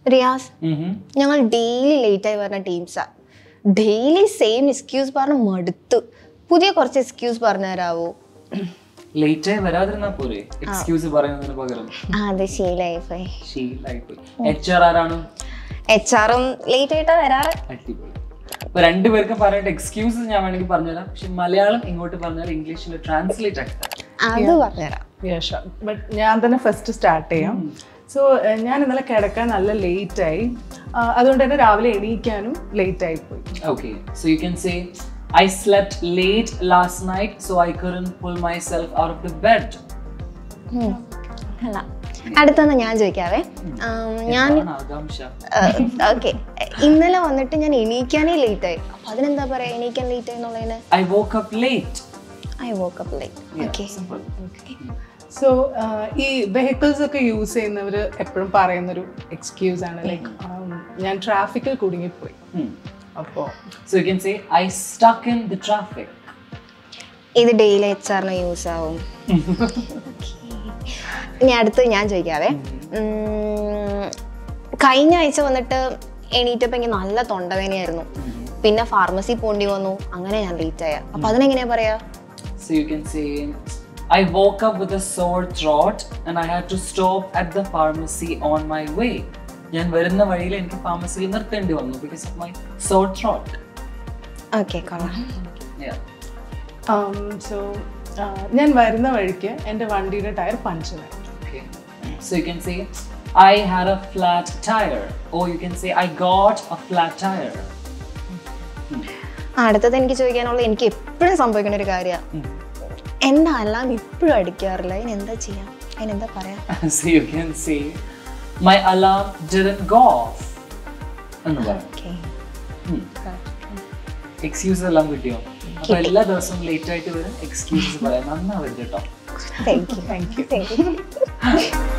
റിയാസ് ഞങ്ങൾ daily late ആയി വരുന്ന ടീംസാ ഡെയിലി സെയിം എക്സ്ക്യൂസ് പറഞ്ഞ് മടുത്തു പുതിയ കുറച്ച് എക്സ്ക്യൂസ് പറഞ്ഞു തരാവോ ലേറ്റ് ആയി വരാതിരുന്നാ പോരെ എക്സ്ക്യൂസ് പറയുന്നതിന് പകരം ആ അത് ശീലായി പോയി ശീലായി പോയി എച്ച് ആർ ആരാണ് എച്ച് ആറും ലേറ്റ് ആയിട്ടാ വരാറ് അടിപൊളി അപ്പൊ രണ്ടുപേർക്കും പറയേണ്ട എക്സ്ക്യൂസ് ഞാൻ വേണമെങ്കിൽ പറഞ്ഞുതരാം പക്ഷെ മലയാളം ഇങ്ങോട്ട് പറഞ്ഞാൽ ഇംഗ്ലീഷിൽ ട്രാൻസ്ലേറ്റ് ആക്കി തരാം അത് പറഞ്ഞുതരാം ബട്ട് ഞാൻ തന്നെ ഫസ്റ്റ് സ്റ്റാർട്ട് ചെയ്യാം സോ ഞാൻ ഇന്നലെ കിടക്കാൻ നല്ല ലേറ്റ് ആയി ആ, അതുകൊണ്ട് തന്നെ രാവിലെ എണീക്കാനും ലേറ്റ് ആയി പോയി Okay, so you can say, I slept late last night, so I couldn't pull myself out of the bed. അല്ല അടുത്തൊന്ന് ഞാൻ ചോദിക്കാവേ ആം, ഞാൻ എന്താണ് ആകാംക്ഷ ഓക്കെ ഇന്നലെ വന്നിട്ട് ഞാൻ എണീക്കാനേ ലേറ്റ് ആയി അപ്പൊ അതിനെന്താ പറയാ എണീക്കാൻ ലേറ്റ് ആയി എന്നുള്ളതിന് I woke up late. I woke up late Yeah, okay simple. So ഈ വെഹിക്കിൾസ് ഒക്കെ യൂസ് ചെയ്യുന്നവർ എപ്പോഴും പറയുന്നൊരു എക്സ്ക്യൂസ് ആണ് ലൈക്ക് ഞാൻ ട്രാഫിക്കിൽ കുടുങ്ങിപ്പോയി Hmm. അപ്പോൾ So you can say, I stuck in the traffic. ഇത് ഡെയിലി എച്ച് ആറിന് യൂസ് ആവും ഇനി അടുത്ത് ഞാൻ ചോദിക്കാവേ ഉം, കഴിഞ്ഞ ആഴ്ച വന്നിട്ട് എണീറ്റപ്പോ എനിക്ക് നല്ല തൊണ്ടവേനയായിരുന്നു പിന്നെ ഫാർമസി പോണ്ടി വന്നു അങ്ങനെ ഞാൻ ലേറ്റ് ആയ അപ്പൊ അതിനെങ്ങനെയാ പറയാ So you can say, I woke up with a sore throat and I had to stop at the pharmacy on my way. ഞാൻ വരുന്ന വഴിയിൽ എനിക്ക് ഫാർമസിയിൽ നിർത്തേണ്ടി വന്നു because of my sore throat okay കൊള്ളാം സോ ഞാൻ വരുന്ന വഴിക്ക് എൻ്റെ വണ്ടിയുടെ ടയർ പഞ്ചറായി Okay. So you can say, I had a flat tire. Or you can say, I got a flat tire. അടുത്തത് എനിക്ക് ചോദിക്കാനുള്ള എനിക്ക് എപ്പോഴും സംഭവിക്കുന്ന ഒരു കാര്യമാണ് എന്താ അലാം ഇപ്പോഴും അടിക്കാറില്ല അതിന് എന്താ ചെയ്യാം അതിനെന്താ പറയാ so you can say, my alarm didn't go off. എന്ന് പറയും ഓക്കെ എക്സ്ക്യൂസ് എല്ലാം കിട്ടിയോ അപ്പൊ എല്ലാ ദിവസവും ലേറ്റ് ആയിട്ട് വരും എക്സ്ക്യൂസസ് പറയാം നന്നാവരുത് കേട്ടോ thank you thank you thank U